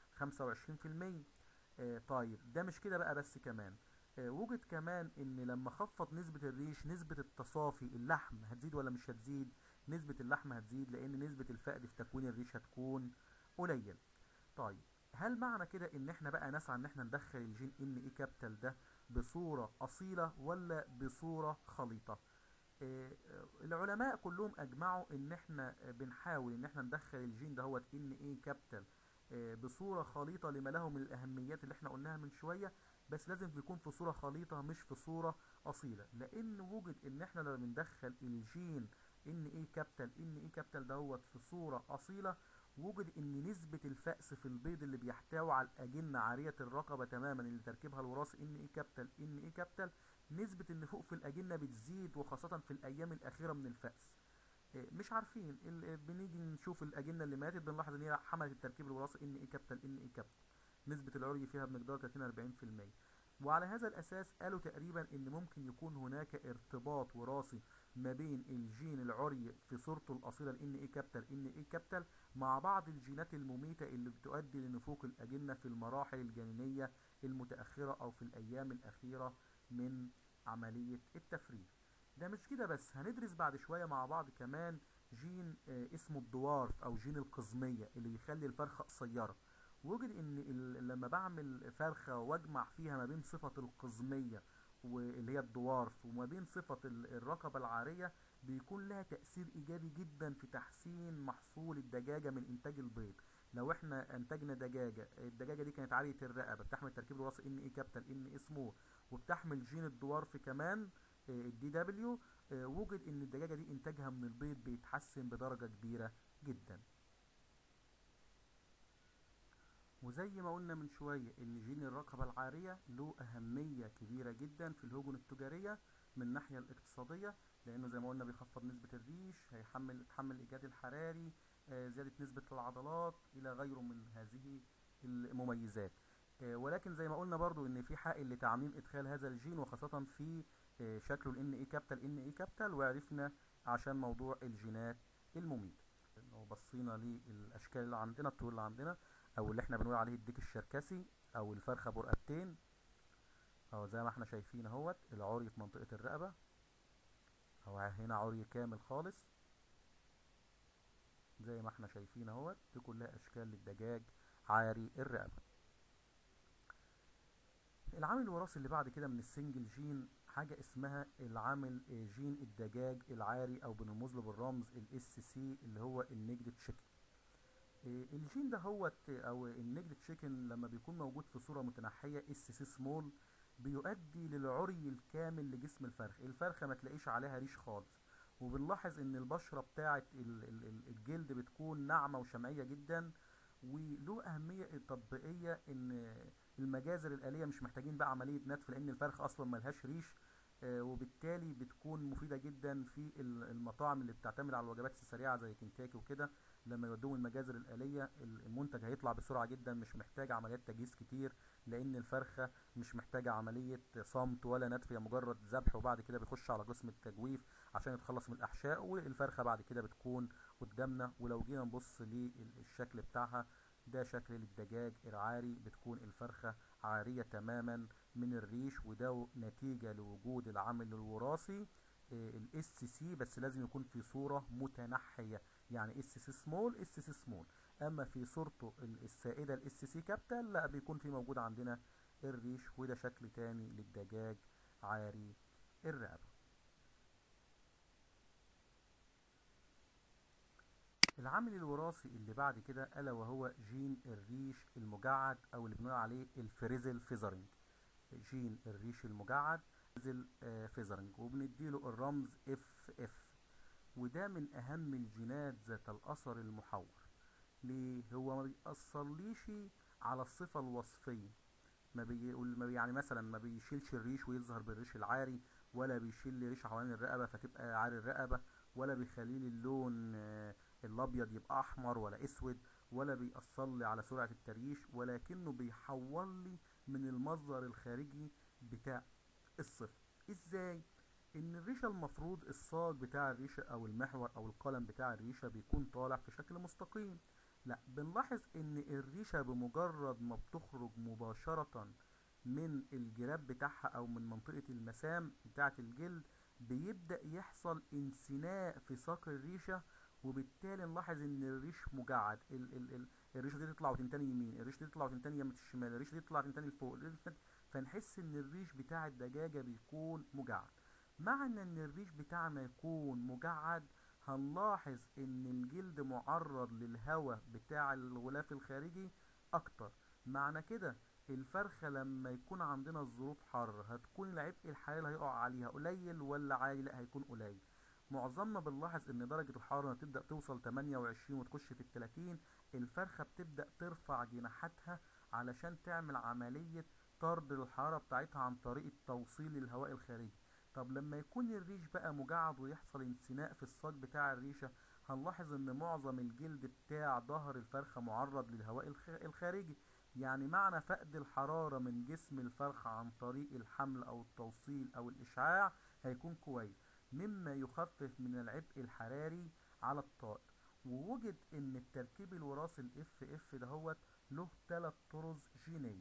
25% آه طيب ده مش كده بقى بس كمان آه، وجد كمان ان لما خفض نسبة الريش نسبة التصافي اللحم هتزيد ولا مش هتزيد نسبة اللحم هتزيد لان نسبة الفقد في تكوين الريش هتكون قليل طيب هل معنى كده ان احنا بقى نسعى ان احنا ندخل الجين ان اي كابيتال ده بصورة اصيلة ولا بصورة خليطة آه، آه، العلماء كلهم اجمعوا ان احنا آه، بنحاول ان احنا ندخل الجين ده هو ان اي كابيتال بصورة خليطة لما له من الاهميات اللي احنا قلناها من شوية بس لازم يكون في صورة خليطة مش في صورة أصيلة لأن وجد إن إحنا لما بندخل الجين إن إيه كابيتال إن إيه كابيتال دوت في صورة أصيلة وجد إن نسبة الفأس في البيض اللي بيحتوي على الأجنة عارية الرقبة تماما اللي تركيبها الوراثي إن إيه كابيتال إن إيه كابيتال نسبة النفوق في الأجنة بتزيد وخاصة في الأيام الأخيرة من الفأس إيه، مش عارفين ال- بنيجي نشوف الأجنة اللي ماتت بنلاحظ إن هي حملت التركيب الوراثي إن إيه كابيتال إن إيه كابيتال نسبة العري فيها بمقدار 30 40% وعلى هذا الأساس قالوا تقريبا إن ممكن يكون هناك ارتباط وراثي ما بين الجين العري في صورته الأصيلة ال NA كابيتال NA كابيتال مع بعض الجينات المميتة اللي بتؤدي لنفوق الأجنة في المراحل الجنينية المتأخرة أو في الأيام الأخيرة من عملية التفريغ ده مش كده بس هندرس بعد شوية مع بعض كمان جين آه، اسمه الدوارف او جين القزمية اللي بيخلي الفرخة قصيرة وجد ان ال- لما بعمل فرخة واجمع فيها ما بين صفة القزمية واللي هي الدوارف وما بين صفة ال- الرقبة العارية بيكون لها تأثير إيجابي جدا في تحسين محصول الدجاجة من إنتاج البيض لو احنا انتجنا دجاجة الدجاجة دي كانت عالية الرقبة بتحمل تركيب الوراثي ان اي كابيتال ان اي سمول وبتحمل جين الدوارف كمان الدي دبليو وجد ان الدجاجة دي انتاجها من البيض بيتحسن بدرجة كبيرة جدا وزي ما قلنا من شوية ان جين الرقبة العارية له اهمية كبيرة جدا في الهجن التجارية من الناحية الاقتصادية لانه زي ما قلنا بيخفض نسبة الريش هيحمل يتحمل الايجاد الحراري آه، زيادة نسبة العضلات الى غيره من هذه المميزات آه، ولكن زي ما قلنا برضو ان في حائل لتعميم ادخال هذا الجين وخاصة في آه، شكله الان اي كابيتال ان اي كابيتال وعرفنا عشان موضوع الجينات المميتة لو بصينا للاشكال اللي عندنا الطول اللي عندنا او اللي احنا بنقول عليه الديك الشركسي او الفرخة برقبتين اهو زي ما احنا شايفين اهوت العري في منطقة الرقبة اهو هنا عري كامل خالص زي ما احنا شايفين اهوت دي كلها اشكال للدجاج عاري الرقبة العامل الوراثي اللي بعد كده من السنجل جين حاجة اسمها العامل آه، جين الدجاج العاري او بنرمز له بالرمز الاس سي اللي هو النجد تشيكن آه، الجين ده هو او النجد تشيكن لما بيكون موجود في صورة متنحية اس سي سمول بيؤدي للعري الكامل لجسم الفرخ الفرخة ما تلاقيش عليها ريش خالص وبنلاحظ ان البشرة بتاعة ال- ال- ال- الجلد بتكون ناعمة وشمعية جدا وله أهمية تطبيقية ان المجازر الآلية مش محتاجين بقى عملية نتف لأن الفرخ أصلا ملهاش ريش آه، وبالتالي بتكون مفيدة جدا في ال- المطاعم اللي بتعتمد على الوجبات السريعة زي كنتاكي وكده لما يودوهم المجازر الآلية المنتج هيطلع بسرعة جدا مش محتاج عمليات تجهيز كتير لأن الفرخة مش محتاجة عملية صمت ولا نتف هي مجرد ذبح وبعد كده بيخش على قسم التجويف عشان يتخلص من الأحشاء والفرخة بعد كده بتكون قدامنا ولو جينا نبص للشكل بتاعها ده شكل للدجاج العاري بتكون الفرخة عارية تماما من الريش وده نتيجة لوجود العامل الوراثي الاس سي بس لازم يكون في صورة متنحية يعني اس سي سمول اس سي سمول اما في صورته ال- السائدة الاس سي كابيتال لا بيكون في موجود عندنا الريش وده شكل تاني للدجاج عاري الرقبة العامل الوراثي اللي بعد كده ألا وهو جين الريش المجعد أو اللي بنقول عليه الفريزل فيزرنج جين الريش المجعد فريزل آه، فيزرنج وبنديله الرمز اف اف وده من أهم الجينات ذات الأثر المحور ليه هو ما بيأثرليش على الصفة الوصفية ما بيقول ما بي- يعني مثلا ما بيشيلش الريش ويظهر بالريش العاري ولا بيشيل لي ريش حوالين الرقبة فتبقى عاري الرقبة ولا بيخلي لي اللون آه، الابيض يبقى احمر ولا اسود ولا بيأثر لي على سرعة التريش ولكنه بيحول لي من المصدر الخارجي بتاع الصفر ازاي ان الريشة المفروض الصاج بتاع الريشة او المحور او القلم بتاع الريشة بيكون طالع في شكل مستقيم لا بنلاحظ ان الريشة بمجرد ما بتخرج مباشرة من الجراب بتاعها او من منطقة المسام بتاعة الجلد بيبدأ يحصل انسناء في ساق الريشة وبالتالي نلاحظ ان الريش مجعد ال ال ال الريشه دي تطلع وتنتني يمين الريشه دي تطلع وتنتني يمين الشمال الريشه دي تطلع وتنتني لفوق الريشة دي تنتني- فنحس ان الريش بتاع الدجاجه بيكون مجعد معنى ان الريش بتاعنا يكون مجعد هنلاحظ ان الجلد معرض للهواء بتاع الغلاف الخارجي اكتر معنى كده الفرخة لما يكون عندنا الظروف حر هتكون العبء الحراري اللي هيقع عليها قليل ولا عالي لا هيكون قليل معظمنا بنلاحظ ان درجة الحرارة تبدأ توصل 28 وتخش في ال 30 الفرخة بتبدأ ترفع جناحاتها علشان تعمل عملية طرد الحرارة بتاعتها عن طريق التوصيل للهواء الخارجي طب لما يكون الريش بقى مجعد ويحصل انسناء في الساق بتاع الريشة هنلاحظ ان معظم الجلد بتاع ظهر الفرخة معرض للهواء الخ- الخارجي يعني معنى فقد الحرارة من جسم الفرخة عن طريق الحمل او التوصيل او الاشعاع هيكون كويس مما يخفف من العبء الحراري على الطائر ووجد ان التركيب الوراثي الاف اف دهوت له ثلاث طرز جينية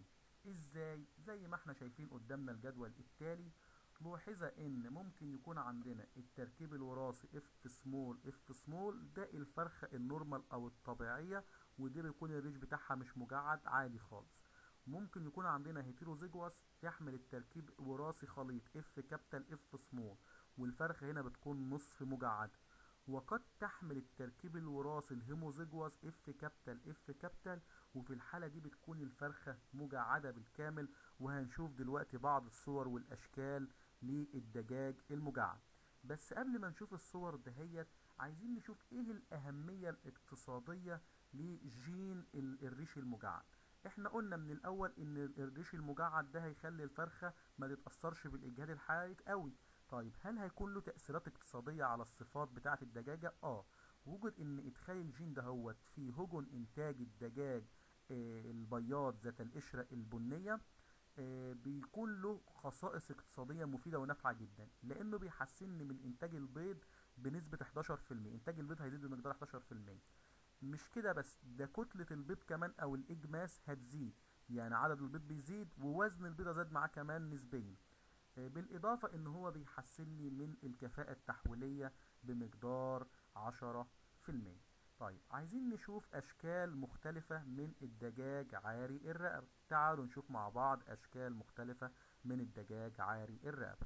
ازاي زي ما احنا شايفين قدامنا الجدول التالي لوحظ ان ممكن يكون عندنا التركيب الوراثي اف سمول اف سمول ده الفرخة النورمال او الطبيعية ودي بيكون الريش بتاعها مش مجعد عادي خالص ممكن يكون عندنا هيتيروزيجوس يحمل التركيب وراثي خليط اف كابيتال اف سمول والفرخة هنا بتكون نصف مجعدة وقد تحمل التركيب الوراثي الهيموزيجوس اف كابيتال اف كابيتال وفي الحالة دي بتكون الفرخة مجعدة بالكامل وهنشوف دلوقتي بعض الصور والأشكال للدجاج المجعد بس قبل ما نشوف الصور دهيت عايزين نشوف ايه الأهمية الاقتصادية لجين الريش المجعد احنا قلنا من الاول ان الريش المجعد ده هيخلي الفرخة ما تتأثرش بالاجهاد الحراري قوي طيب هل هيكون له تأثيرات اقتصادية على الصفات بتاعة الدجاجة اه وجد ان ادخال الجين دهوت في هجن انتاج الدجاج آه البياض ذات القشرة البنية آه بيكون له خصائص اقتصادية مفيدة ونافعة جدا لانه بيحسن من انتاج البيض بنسبة 11% انتاج البيض هيزيد بمقدار 11% مش كده بس ده كتلة البيض كمان او الايج ماس هتزيد يعني عدد البيض بيزيد ووزن البيضة زاد معاه كمان نسبيا بالإضافة إن هو بيحسن لي من الكفاءة التحويلية بمقدار عشرة في المية طيب عايزين نشوف أشكال مختلفة من الدجاج عاري الرقبة تعالوا نشوف مع بعض أشكال مختلفة من الدجاج عاري الرقبة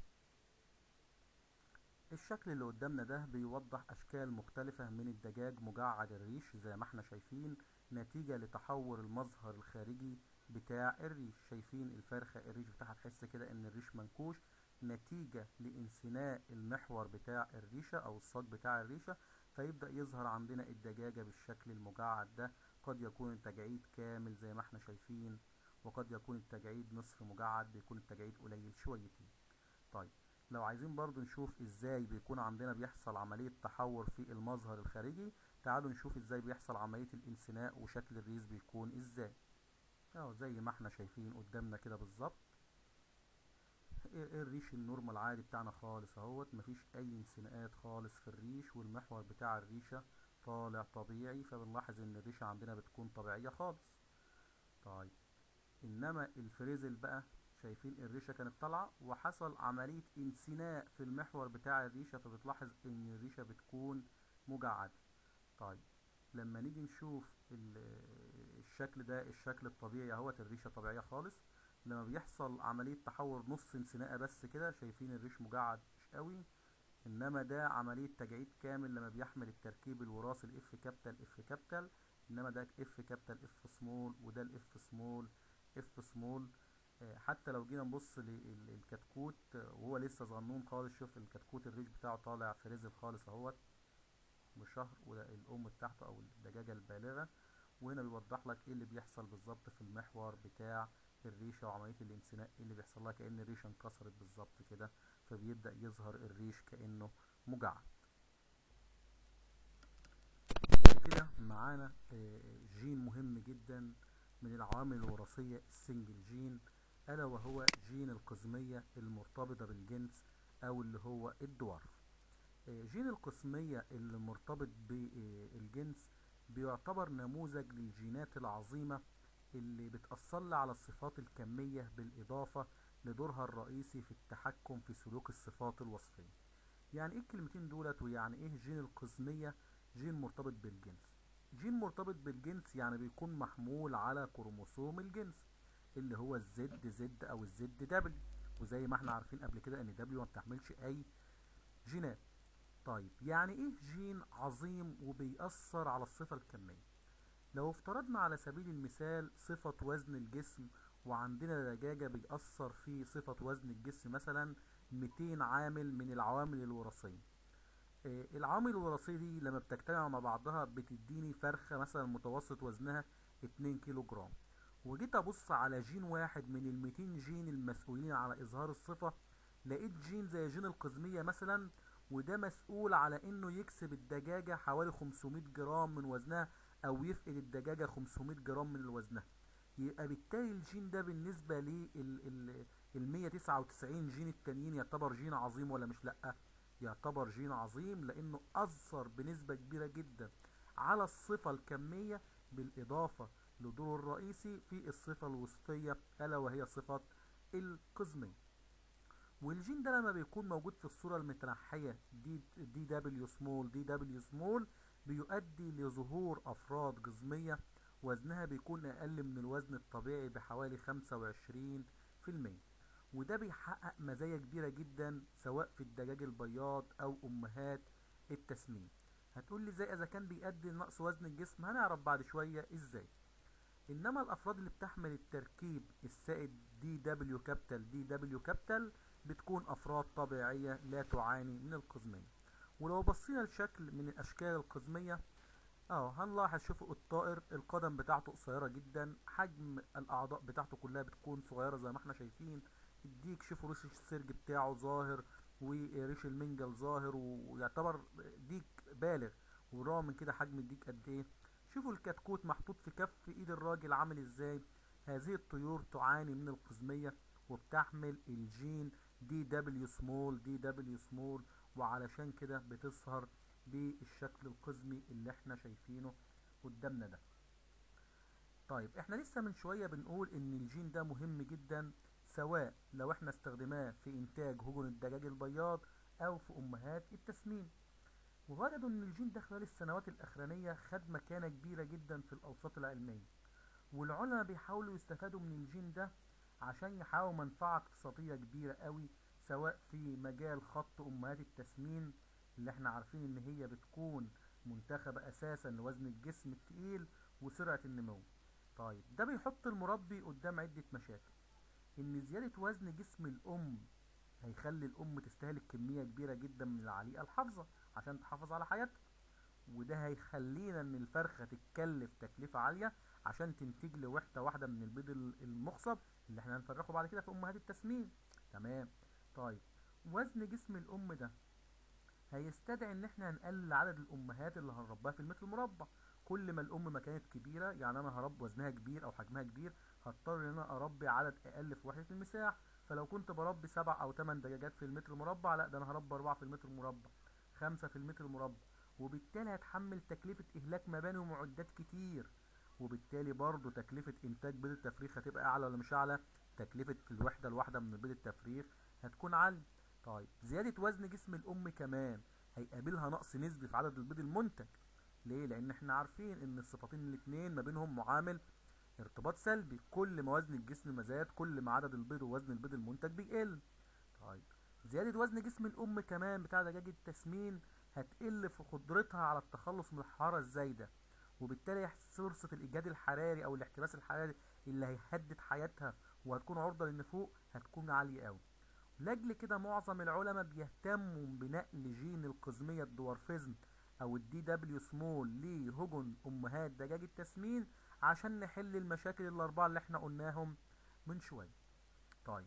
الشكل اللي قدامنا ده بيوضح أشكال مختلفة من الدجاج مجعد الريش زي ما احنا شايفين نتيجة لتحور المظهر الخارجي بتاع الريش شايفين الفرخة الريش بتاعها تحس كده ان الريش منكوش نتيجة لانثناء المحور بتاع الريشة او الصاج بتاع الريشة فيبدأ يظهر عندنا الدجاجة بالشكل المجعد ده قد يكون التجعيد كامل زي ما احنا شايفين وقد يكون التجعيد نصف مجعد بيكون التجعيد قليل شويتين طيب لو عايزين برضو نشوف ازاي بيكون عندنا بيحصل عملية تحور في المظهر الخارجي تعالوا نشوف ازاي بيحصل عملية الانثناء وشكل الريش بيكون ازاي اهو زي ما احنا شايفين قدامنا كده بالظبط الريش النورمال عادي بتاعنا خالص اهوت مفيش اي انثناءات خالص في الريش والمحور بتاع الريشة طالع طبيعي فبنلاحظ ان الريشة عندنا بتكون طبيعية خالص طيب انما الفريزل بقى شايفين الريشة كانت طالعة وحصل عملية انثناء في المحور بتاع الريشة فبتلاحظ ان الريشة بتكون مجعدة طيب لما نيجي نشوف الشكل ده الشكل الطبيعي اهوت الريشه طبيعيه خالص لما بيحصل عمليه تحور نص انثناء بس كده شايفين الريش مجعد مش قوي انما ده عمليه تجعيد كامل لما بيحمل التركيب الوراثي الاف كابيتال اف كابيتال انما ده اف كابيتال اف سمول وده الاف سمول اف سمول حتى لو جينا نبص للكتكوت وهو لسه صغنون خالص شوف الكتكوت الريش بتاعه طالع فريزل خالص اهوت بشهر وده الام بتاعته او الدجاجه البالغه وهنا بيوضح لك ايه اللي بيحصل بالظبط في المحور بتاع الريشه وعمليه الانثناء ايه اللي بيحصل لها كأن الريشه انكسرت بالظبط كده فبيبدأ يظهر الريش كأنه مجعد كده معانا جين مهم جدا من العوامل الوراثية السنجل جين ألا وهو جين القزمية المرتبطة بالجنس أو اللي هو الدوارف جين القسمية اللي مرتبط بالجنس بيعتبر نموذج للجينات العظيمة اللي بتأثر على الصفات الكمية بالإضافة لدورها الرئيسي في التحكم في سلوك الصفات الوصفية يعني ايه الكلمتين دولت ويعني ايه جين القسمية جين مرتبط بالجنس جين مرتبط بالجنس يعني بيكون محمول على كروموسوم الجنس اللي هو الزد زد او الزد دبليو وزي ما احنا عارفين قبل كده ان دبليو ما بتحملش اي جينات طيب يعني ايه جين عظيم وبيأثر على الصفة الكمية لو افترضنا على سبيل المثال صفة وزن الجسم وعندنا دجاجة بيأثر في صفة وزن الجسم مثلا 200 عامل من العوامل الوراثية آه العوامل الوراثية دي لما بتجتمع مع بعضها بتديني فرخة مثلا متوسط وزنها 2 كيلو جرام وجيت ابص على جين واحد من ال 200 جين المسؤولين على اظهار الصفة لقيت جين زي جين القزمية مثلا وده مسؤول على انه يكسب الدجاجة حوالي 500 جرام من وزنها او يفقد الدجاجة 500 جرام من وزنها يبقى بالتالي الجين ده بالنسبة لل ال 199 جين التانيين يعتبر جين عظيم ولا مش لأ يعتبر جين عظيم لانه اثر بنسبة كبيرة جدا على الصفة الكمية بالاضافة لدوره الرئيسي في الصفة الوصفية ألا وهي صفة القزمية والجين ده لما بيكون موجود في الصورة المتنحية دي, دي دبليو سمول دي دبليو سمول بيؤدي لظهور أفراد قزمية وزنها بيكون أقل من الوزن الطبيعي بحوالي 25% وده بيحقق مزايا كبيرة جدا سواء في الدجاج البياض أو أمهات التسمين هتقول لي ازاي إذا كان بيؤدي لنقص وزن الجسم هنعرف بعد شوية ازاي إنما الأفراد اللي بتحمل التركيب السائد دي دبليو كابيتال دي دبليو كابيتال بتكون أفراد طبيعية لا تعاني من القزمية ولو بصينا لشكل من الأشكال القزمية اه هنلاحظ شوفوا الطائر القدم بتاعته قصيرة جدا حجم الأعضاء بتاعته كلها بتكون صغيرة زي ما احنا شايفين الديك شوفوا ريش السرج بتاعه ظاهر وريش المنجل ظاهر ويعتبر ديك بالغ ورغم من كده حجم الديك قد ايه شوفوا الكتكوت محطوط في كف ايد الراجل عامل ازاي هذه الطيور تعاني من القزمية وبتحمل الجين دي دبليو سمول دي دبليو سمول وعلشان كده بتظهر بالشكل القزمي اللي احنا شايفينه قدامنا ده طيب احنا لسه من شوية بنقول ان الجين ده مهم جدا سواء لو احنا استخدمناه في انتاج هجن الدجاج البياض او في امهات التسمين ووجدوا ان الجين ده خلال السنوات الاخرانية خد مكانة كبيرة جدا في الاوساط العلمية والعلماء بيحاولوا يستفادوا من الجين ده عشان يحققوا منفعة اقتصادية كبيرة قوي سواء في مجال خط امهات التسمين اللي احنا عارفين ان هي بتكون منتخبة اساسا لوزن الجسم التقيل وسرعة النمو طيب ده بيحط المربي قدام عدة مشاكل ان زيادة وزن جسم الام هيخلي الام تستهلك كمية كبيرة جدا من العليقة الحافظة عشان تحافظ على حياتها وده هيخلينا ان الفرخة تتكلف تكلفة عالية عشان تنتج لي وحدة واحدة من البيض المخصب اللي احنا هنفرخه بعد كده في امهات التسمين تمام طيب وزن جسم الام ده هيستدعي ان احنا هنقلل عدد الامهات اللي هنربيها في المتر المربع كل ما الام ما كانت كبيره يعني انا هربي وزنها كبير او حجمها كبير هضطر ان انا اربي عدد اقل في وحده المساحه فلو كنت بربي سبع او ثمان دجاجات في المتر المربع لا ده انا هربي اربعه في المتر المربع خمسه في المتر المربع وبالتالي هتحمل تكلفه اهلاك مباني ومعدات كتير وبالتالي برضو تكلفة إنتاج بيض التفريخ هتبقى أعلى ولا مش أعلى؟ تكلفة الوحدة الواحدة من بيض التفريخ هتكون عالية. طيب زيادة وزن جسم الأم كمان هيقابلها نقص نسبي في عدد البيض المنتج. ليه؟ لأن احنا عارفين إن الصفتين الاتنين ما بينهم معامل ارتباط سلبي، كل ما وزن الجسم ما زاد كل ما عدد البيض ووزن البيض المنتج بيقل. طيب زيادة وزن جسم الأم كمان بتاع دجاج التسمين هتقل في قدرتها على التخلص من الحرارة الزايدة. وبالتالي فرصة الإيجاد الحراري أو الاحتباس الحراري اللي هيهدد حياتها وهتكون عرضة للنفوق هتكون عالية أوي لأجل كده معظم العلماء بيهتموا بنقل جين القزمية الدوارفيزم أو الدي دبليو سمول لهجن أمهات دجاج التسمين عشان نحل المشاكل الأربعة اللي احنا قلناهم من شوية طيب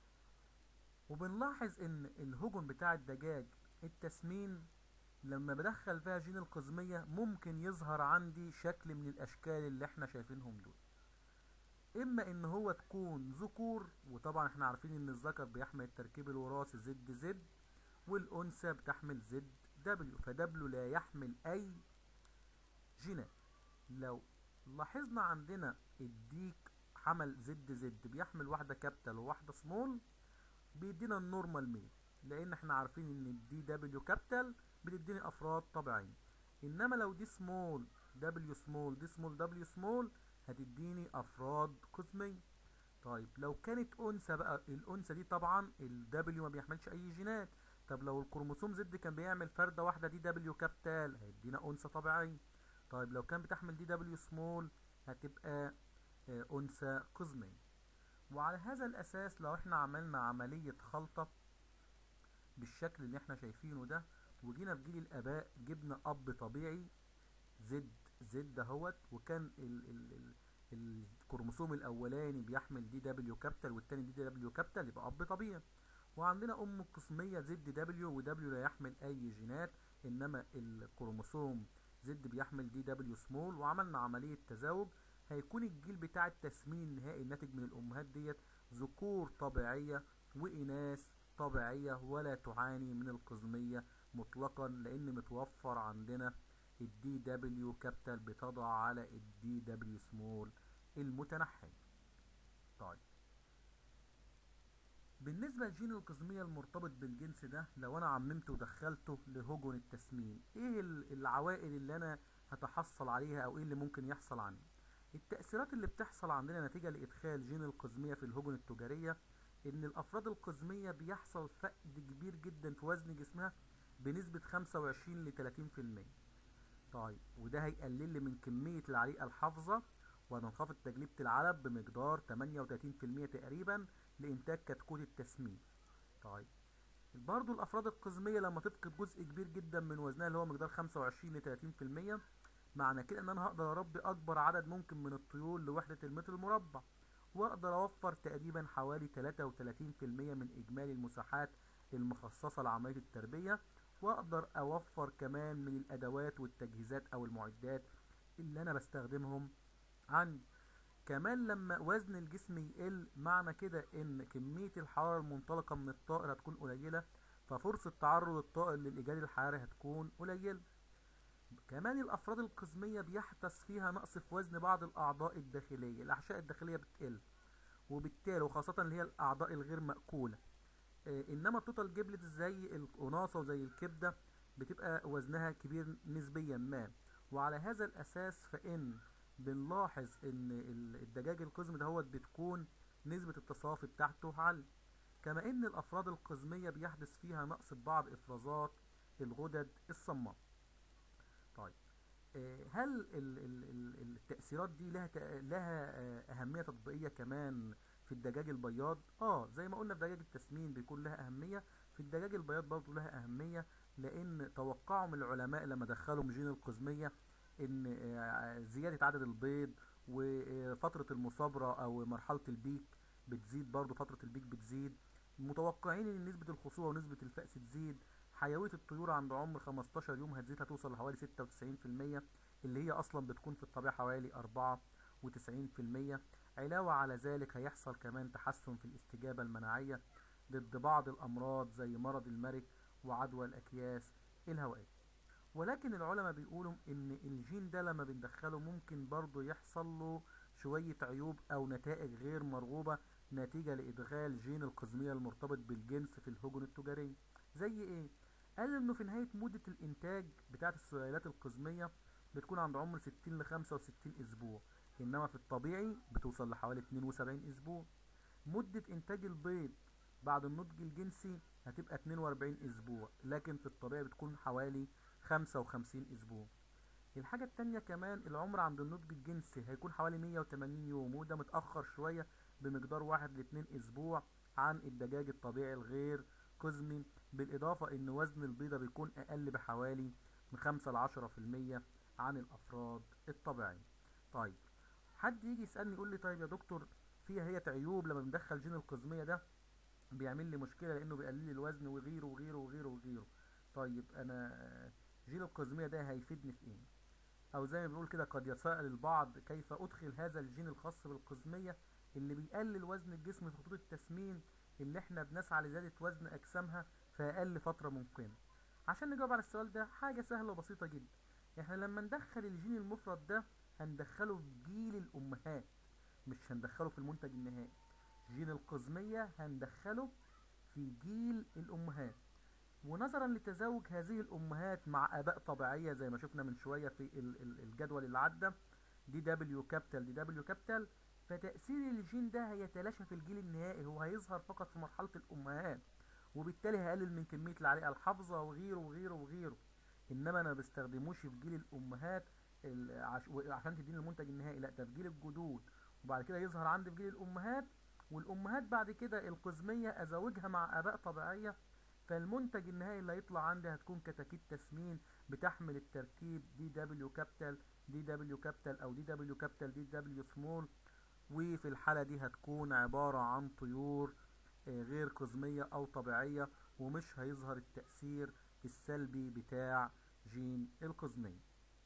وبنلاحظ إن الهجن بتاع الدجاج التسمين لما بدخل فيها جين القزمية ممكن يظهر عندي شكل من الاشكال اللي احنا شايفينهم دول اما ان هو تكون ذكور وطبعا احنا عارفين ان الذكر بيحمل التركيب الوراثي زد زد والانثى بتحمل زد دبليو فدبليو لا يحمل اي جينات لو لاحظنا عندنا الديك حمل زد زد بيحمل واحدة كابيتال وواحدة سمول بيدينا النورمال ميل لان احنا عارفين ان الدي دبليو كابيتال بتديني افراد طبيعية انما لو دي سمول دبليو سمول دي سمول دبليو سمول هتديني افراد قزمية طيب لو كانت انثى بقى الانثى دي طبعا الدبليو ما بيحملش اي جينات طب لو الكروموسوم زد كان بيعمل فردة واحدة دي دبليو كابيتال هيدينا انثى طبيعية طيب لو كان بتحمل دي دبليو سمول هتبقى انثى قزمية وعلى هذا الاساس لو احنا عملنا عملية خلطة بالشكل اللي احنا شايفينه ده وجينا في جيل الاباء جبنا اب طبيعي زد زد اهوت وكان ال ال ال الكروموسوم الاولاني بيحمل دي دبليو كابيتال والتاني دي دبليو كابيتال يبقى اب طبيعي وعندنا ام قسميه زد دبليو ودبليو لا يحمل اي جينات انما الكروموسوم زد بيحمل دي دبليو سمول وعملنا عمليه تزاوج هيكون الجيل بتاع التسمين النهائي الناتج من الامهات ديت ذكور طبيعيه واناث طبيعيه ولا تعاني من القزميه مطلقا لان متوفر عندنا الدي دبليو كابيتال بتضع على الدي دبليو سمول المتنحية طيب بالنسبة للجين القزمية المرتبط بالجنس ده لو انا عممته ودخلته لهجن التسمين ايه العوائد اللي انا هتحصل عليها او ايه اللي ممكن يحصل عندي التأثيرات اللي بتحصل عندنا نتيجة لإدخال جين القزمية في الهجن التجارية إن الأفراد القزمية بيحصل فقد كبير جدا في وزن جسمها بنسبة 25 ل 30% طيب وده هيقلل لي من كمية العريقة الحافظة وهتنخفض تجليبة العلب بمقدار 38% تقريبا لإنتاج كتكوت التسمين طيب برضه الأفراد القزمية لما تفقد جزء كبير جدا من وزنها اللي هو مقدار 25 ل 30% معنى كده ان انا هقدر اربي اكبر عدد ممكن من الطيور لوحدة المتر المربع واقدر اوفر تقريبا حوالي 33% من اجمالي المساحات المخصصة لعملية التربية واقدر اوفر كمان من الادوات والتجهيزات او المعدات اللي انا بستخدمهم عندي كمان لما وزن الجسم يقل معنى كده ان كمية الحرارة المنطلقة من الطائر هتكون قليلة ففرصة تعرض الطائر للإيجاد الحراري هتكون قليلة كمان الأفراد القزمية بيحدث فيها نقص في وزن بعض الأعضاء الداخلية الأحشاء الداخلية بتقل وبالتالي وخاصة اللي هي الأعضاء الغير مأكولة آه إنما التوتال جبلت زي القناصة وزي الكبدة بتبقى وزنها كبير نسبيا ما وعلى هذا الأساس فإن بنلاحظ إن الدجاج القزم دهوت بتكون نسبة التصافي بتاعته عالية كما إن الأفراد القزمية بيحدث فيها نقص في بعض إفرازات الغدد الصماء طيب هل التأثيرات دي لها لها أهمية تطبيقية كمان في الدجاج البياض؟ اه زي ما قلنا في دجاج التسمين بيكون لها أهمية في الدجاج البياض برضه لها أهمية لأن توقعهم العلماء لما دخلوا جين القزمية إن زيادة عدد البيض وفترة المصابرة أو مرحلة البيك بتزيد برضه فترة البيك بتزيد متوقعين إن نسبة الخصوبة ونسبة الفأس تزيد حيوية الطيور عند عمر 15 يوم هتزيد هتوصل لحوالي 96% اللي هي أصلا بتكون في الطبيعة حوالي 94% علاوة على ذلك هيحصل كمان تحسن في الاستجابة المناعية ضد بعض الأمراض زي مرض المرك وعدوى الأكياس الهوائية ولكن العلماء بيقولوا إن الجين ده لما بندخله ممكن برضه يحصل له شوية عيوب أو نتائج غير مرغوبة نتيجة لإدخال جين القزمية المرتبط بالجنس في الهجن التجارية زي إيه؟ قال انه في نهاية مدة الانتاج بتاعت السلالات القزمية بتكون عند عمر 60 ل 65 اسبوع انما في الطبيعي بتوصل لحوالي 72 اسبوع مدة انتاج البيض بعد النضج الجنسي هتبقى 42 اسبوع لكن في الطبيعي بتكون حوالي 55 اسبوع الحاجة التانية كمان العمر عند النضج الجنسي هيكون حوالي 180 يوم وده متأخر شوية بمقدار واحد لاتنين اسبوع عن الدجاج الطبيعي الغير قزمي بالإضافة إن وزن البيضة بيكون أقل بحوالي من خمسة لعشرة في المية عن الأفراد الطبيعية طيب حد يجي يسألني يقول لي طيب يا دكتور فيها هي عيوب لما بندخل جين القزمية ده بيعمل لي مشكلة لأنه بيقلل لي الوزن وغيره وغيره وغيره وغيره طيب أنا جين القزمية ده هيفيدني في إيه؟ أو زي ما بنقول كده قد يتساءل البعض كيف أدخل هذا الجين الخاص بالقزمية اللي بيقلل وزن الجسم في خطوط التسمين اللي احنا بنسعى لزيادة وزن أجسامها في أقل فترة ممكنة عشان نجاوب على السؤال ده حاجة سهلة وبسيطة جدا احنا لما ندخل الجين المفرد ده هندخله في جيل الأمهات مش هندخله في المنتج النهائي جين القزمية هندخله في جيل الأمهات ونظرا لتزاوج هذه الأمهات مع آباء طبيعية زي ما شفنا من شوية في الجدول اللي عدى دي دبليو كابيتال دي دبليو كابيتال فتأثير الجين ده هيتلاشى في الجيل النهائي هو هيظهر فقط في مرحلة الأمهات وبالتالي هيقلل من كمية العريقة الحافظة وغيره وغيره وغيره إنما أنا بستخدموش في جيل الأمهات عشان تديني المنتج النهائي لا ده في جيل الجدود وبعد كده يظهر عندي في جيل الأمهات والأمهات بعد كده القزمية أزوجها مع آباء طبيعية فالمنتج النهائي اللي هيطلع عندي هتكون كتاكيت تسمين بتحمل التركيب دي دبليو كابيتال دي دبليو كابيتال أو دي دبليو كابيتال دي دبليو سمول وفي الحالة دي هتكون عبارة عن طيور غير قزمية أو طبيعية ومش هيظهر التأثير السلبي بتاع جين القزمية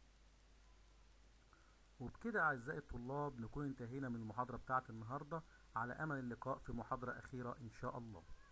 وبكده أعزائي الطلاب نكون انتهينا من المحاضرة بتاعت النهاردة على أمل اللقاء في محاضرة أخيرة إن شاء الله